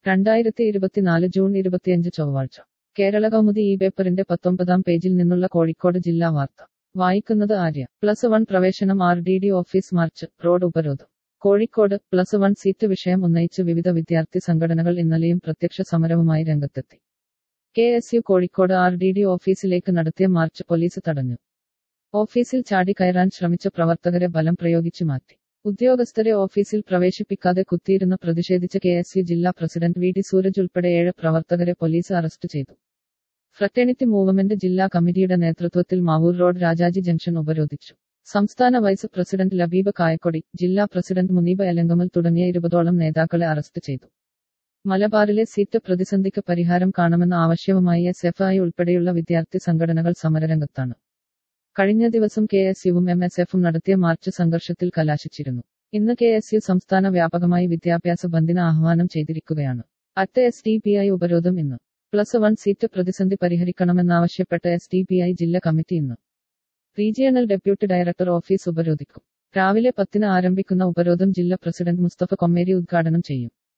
രണ്ടായിരത്തി ഇരുപത്തിനാല് ജൂൺ ഇരുപത്തിയഞ്ച് ചൊവ്വാഴ്ച കേരള കൗമുദി ഈ പേപ്പറിന്റെ പത്തൊമ്പതാം പേജിൽ നിന്നുള്ള കോഴിക്കോട് ജില്ലാ വാർത്ത വായിക്കുന്നത് ആര്യ പ്ലസ് വൺ പ്രവേശനം R D D office march road ഉപരോധം കോഴിക്കോട് പ്ലസ് വൺ സീറ്റ് വിഷയം ഉന്നയിച്ച് വിവിധ വിദ്യാർത്ഥി സംഘടനകൾ ഇന്നലെയും പ്രത്യക്ഷ സമരവുമായി രംഗത്തെത്തി K S U Kozhikode R D D ഓഫീസിലേക്ക് നടത്തിയ മാർച്ച് പോലീസ് തടഞ്ഞു ഓഫീസിൽ ചാടിക്കയറാൻ ശ്രമിച്ച പ്രവർത്തകരെ ബലം പ്രയോഗിച്ചു മാറ്റി ഉദ്യോഗസ്ഥരെ ഓഫീസിൽ പ്രവേശിപ്പിക്കാതെ കുത്തിയിരുന്ന് പ്രതിഷേധിച്ച കെ എസ് യു ജില്ലാ പ്രസിഡന്റ് വി ഡി സൂരജ് ഉൾപ്പെടെ ഏഴ് പ്രവർത്തകരെ പോലീസ് അറസ്റ്റ് ചെയ്തു ഫ്രട്ടേണിറ്റി മൂവ്മെന്റ് ജില്ലാ കമ്മിറ്റിയുടെ നേതൃത്വത്തിൽ മാവൂർ റോഡ് രാജാജി ജംഗ്ഷൻ ഉപരോധിച്ചു സംസ്ഥാന വൈസ് പ്രസിഡന്റ് ലബീബ് കായക്കൊടി ജില്ലാ പ്രസിഡന്റ് മുനീബ് എലങ്കമൽ തുടങ്ങിയ ഇരുപതോളം നേതാക്കളെ അറസ്റ്റ് ചെയ്തു മലബാറിലെ സീറ്റ് പ്രതിസന്ധിക്ക് പരിഹാരം കാണുമെന്ന ആവശ്യവുമായി എസ് എഫ് ഐ ഉൾപ്പെടെയുള്ള വിദ്യാർത്ഥി സംഘടനകൾ സമരരംഗത്താണ് കഴിഞ്ഞ ദിവസം കെ എസ് യുവും എം എസ് എഫും നടത്തിയ മാർച്ച് സംഘർഷത്തിൽ കലാശിച്ചിരുന്നു ഇന്ന് കെ എസ് യു സംസ്ഥാന വ്യാപകമായി വിദ്യാഭ്യാസ ബന്ദിന് ആഹ്വാനം ചെയ്തിരിക്കുകയാണ് അറ്റ് എസ് ഡി പി ഐ ഉപരോധം ഇന്ന് പ്ലസ് വൺ സീറ്റ് പ്രതിസന്ധി പരിഹരിക്കണമെന്നാവശ്യപ്പെട്ട് എസ് ഡി പി ഐ ജില്ലാ കമ്മിറ്റി ഇന്ന് റീജിയണൽ ഡെപ്യൂട്ടി ഡയറക്ടർ ഓഫീസ് ഉപരോധിക്കും രാവിലെ പത്തിന് ആരംഭിക്കുന്ന ഉപരോധം ജില്ലാ പ്രസിഡന്റ് മുസ്തഫ കൊമ്മേരി ഉദ്ഘാടനം ചെയ്യും